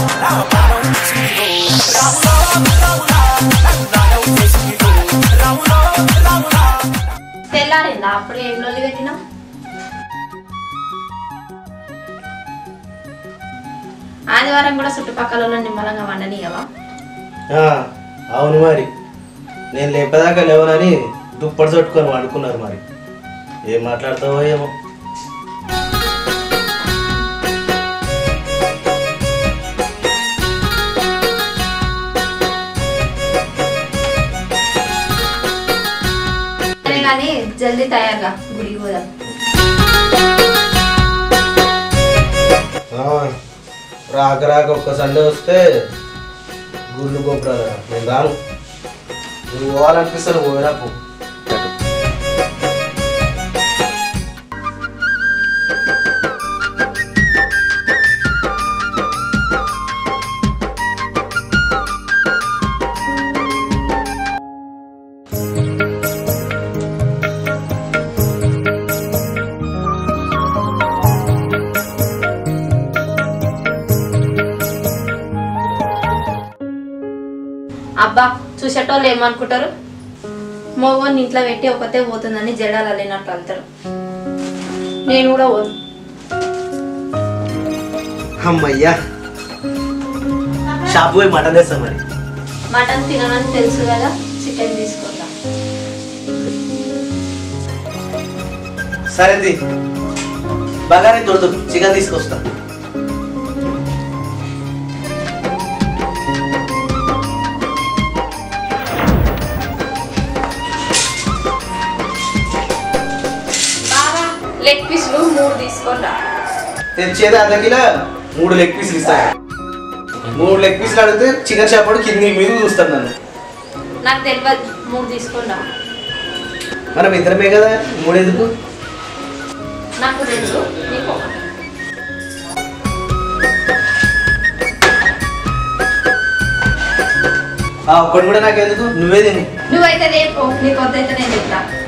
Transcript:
తెల్లారిందా అప్పుడు ఏం లొల్లి పెట్టినా ఆదివారం కూడా చుట్టుపక్కల నిమ్మలంగా వండనియవా ఆ, అవును మరి నేను లేపదాకా లేవనని దుప్పటి చుట్టుకొని వండుకున్నారు మరి ఏం మాట్లాడతావో ఏమో సరే కానీ జల్దీ తయారుగా గుడికి పోదాం ఆ, రాక రాక ఒక్క సండే వస్తే గుళ్ళు గోపురాలు నేను రాను నువ్వు పోవాలనిపిస్తాను పోయినా పో అబ్బా చూసేటోళ్ళు ఏమనుకుంటారు మగవాడిని ఇంట్లో పెట్టి ఒకతే పోతుందని జడాలు అల్లినట్టు వెళ్తారు నేను కూడా పోను అమ్మయ్యా షాప్ పోయి మటన్ తెస్తాం మరి మటన్ తిననని తెలుసు కదా చికెన్ తీసుకుందాం సరే బాగానే తొడుతు చికెన్ తీసుకొస్తా బాగా లెగ్ పీసులు మూడు తీసుకుంటా తెచ్చేది అర్ధ కిలో మూడు లెగ్ పీసులు ఇస్తాను మూడు లెగ్ పీసులు అడిగితే చికెన్ షాప్ వాడు కింది మీద చూస్తాను నన్ను నాకు తెలియదు మూడు తీసుకుంటా మనం ఇద్దరమే కదా మూడు ఎందుకు నాకు తెలుసు నీకు ఒకటి. ఆ ఒక్కటి కూడా నాకు ఎందుకు నువ్వే తిను నువ్వైతే రేపు నీకు వద్దైతే నేను చెప్తా